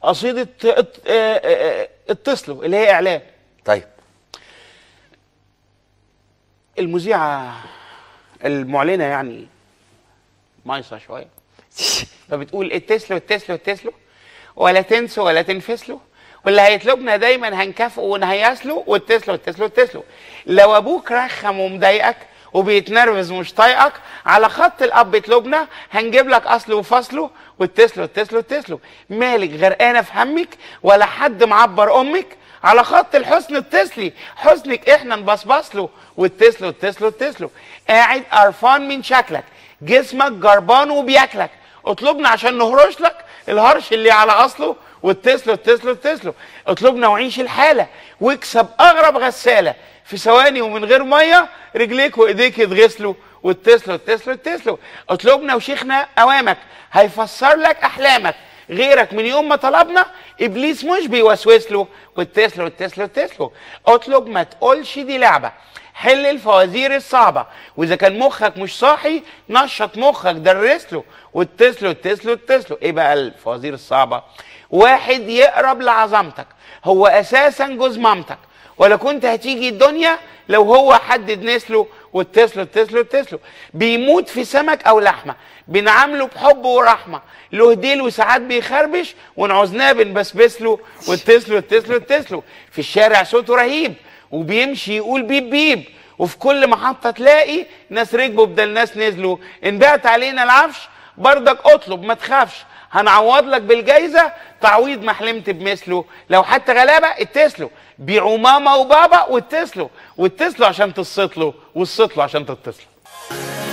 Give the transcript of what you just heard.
قصيده ات- آه، آه، اتصلوا اللي هي اعلان طيب المذيعه المعلنه يعني مايصه شويه فبتقول اتصلوا اتصلوا اتصلوا ولا تنسوا ولا تنفسلوا واللي هيطلبنا دايما هنكافئه ونهيسله واتصلوا اتصلوا اتصلوا لو ابوك رخم ومضايقك وبيتنرفز ومش طايقك على خط الاب يطلبنا هنجيب لك اصله وفصله واتصلوا اتصلوا اتصلوا مالك غرقانه في همك ولا حد معبر امك على خط الحسن اتصلي حسنك احنا نبصبص له واتصلوا اتصلوا اتصلوا قاعد قرفان من شكلك جسمك جربان وبياكلك اطلبنا عشان نهرش لك الهرش اللي على اصله واتصلوا اتصلوا اتصلوا اطلبنا وعيش الحاله واكسب اغرب غساله في ثواني ومن غير ميه رجليك وايديك يتغسلوا واتصلوا اتصلوا اتصلوا اطلبنا وشيخنا اوامك هيفسر لك احلامك غيرك من يوم ما طلبنا ابليس مش بيوسوس له واتصلوا اتصلوا اتصلوا اطلب ما تقولش دي لعبه حل الفوازير الصعبه واذا كان مخك مش صاحي نشط مخك درس له واتصلوا اتصلوا اتصلوا ايه بقى الفوازير الصعبه واحد يقرب لعظمتك هو اساسا جوز مامتك ولا كنت هتيجي الدنيا لو هو حدد نسله واتصلوا اتصلوا اتصلوا بيموت في سمك او لحمه بنعامله بحب ورحمه له ديل وساعات بيخربش ونعوزناه بنبسبس له واتصلوا اتصلوا اتصلوا في الشارع صوته رهيب وبيمشي يقول بيب بيب وفي كل محطه تلاقي ناس ركبوا بدل ناس نزلوا ان بعت علينا العفش برضك اطلب ما تخافش هنعوض لك بالجايزه تعويض ما حلمت بمثله لو حتى غلابه اتصلوا بيعوا ماما وبابا واتصلوا واتصلوا عشان تصطلوا واتصلوا عشان تتصلوا